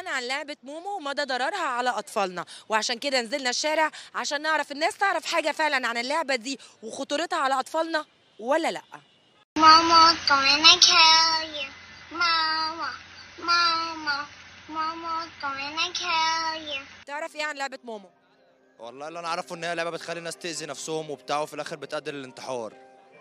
عن لعبة مومو ومدى ضررها على أطفالنا وعشان كده نزلنا الشارع عشان نعرف الناس تعرف حاجة فعلا عن اللعبة دي وخطورتها على أطفالنا ولا لأ Mama gonna kill you. Mama, mama, mama gonna kill you. تعرف إيه عن لعبة مومو؟ والله اللي انا اعرفه ان هي لعبه بتخلي الناس تاذي نفسهم وبتاع وفي الاخر بتؤدي للانتحار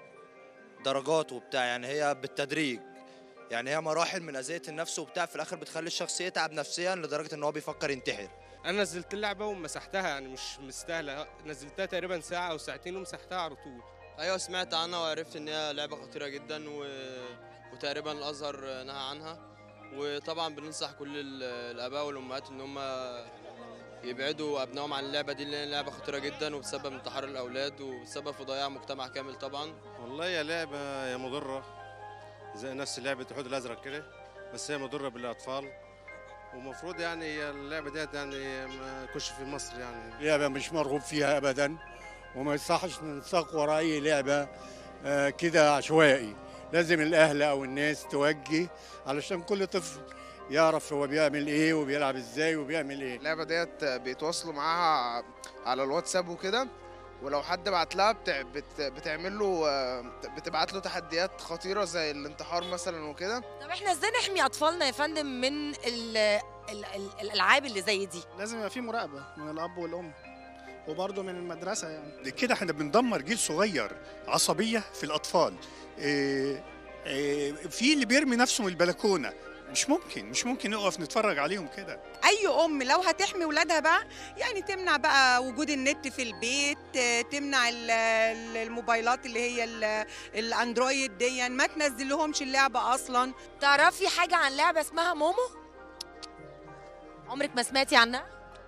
درجات وبتاع يعني هي بالتدريج يعني هي مراحل من اذيه النفس وبتاع في الاخر بتخلي الشخص يتعب نفسيا لدرجه ان هو بيفكر ينتحر انا نزلت اللعبه ومسحتها يعني مش مستاهله نزلتها تقريبا ساعه او ساعتين ومسحتها على طول ايوه سمعت عنها وعرفت ان هي لعبه خطيره جدا و... وتقريبا الازهر نهى عنها وطبعا بننصح كل ال- الاباء والامهات ان هم يبعدوا ابنائهم عن اللعبه دي لان لعبه خطيره جدا وبتسبب انتحار الاولاد وبتسبب في ضياع مجتمع كامل طبعا والله يا لعبة هي مضرة زي نفس لعبة الحوت الأزرق كده بس هي مضرة بالأطفال ومفروض يعني هي اللعبة ديت يعني ما تكونش في مصر يعني لعبة مش مرغوب فيها أبدا وما يصحش ننساق وراء أي لعبة آه، كده عشوائي لازم الأهل أو الناس توجه علشان كل طفل يعرف هو بيعمل إيه وبيلعب إزاي وبيعمل إيه اللعبة ديت بيتواصلوا معاها على الواتساب وكده ولو حد بعت لها بتع... بت... بتعمل له آه، بتبعت له تحديات خطيرة زي الانتحار مثلا وكده طب إحنا إزاي نحمي أطفالنا يا فندم من ال ال ال الألعاب اللي زي دي؟ لازم يبقى في مراقبة من الأب والأم وبرضه من المدرسة يعني كده احنا بندمر جيل صغير عصبية في الأطفال إيه إيه في اللي بيرمي نفسه من البلكونة مش ممكن مش ممكن نقف نتفرج عليهم كده اي ام لو هتحمي ولادها بقى يعني تمنع بقى وجود النت في البيت آه، تمنع ال- ال- الموبايلات اللي هي ال- الاندرويد دي ما تنزل لهمش اللعبه اصلا تعرفي حاجة عن لعبة اسمها مومو؟ عمرك ما سمعتي عنها؟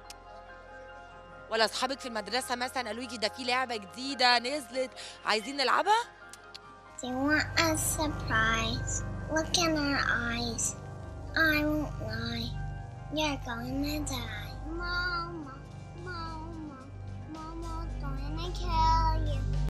ولا أصحابك في المدرسة مثلا قالوا لي ده في لعبة جديدة نزلت عايزين نلعبها؟ Do you want a surprise? Look in our eyes. I won't lie. You're gonna die. Mama, mama, mama gonna kill you.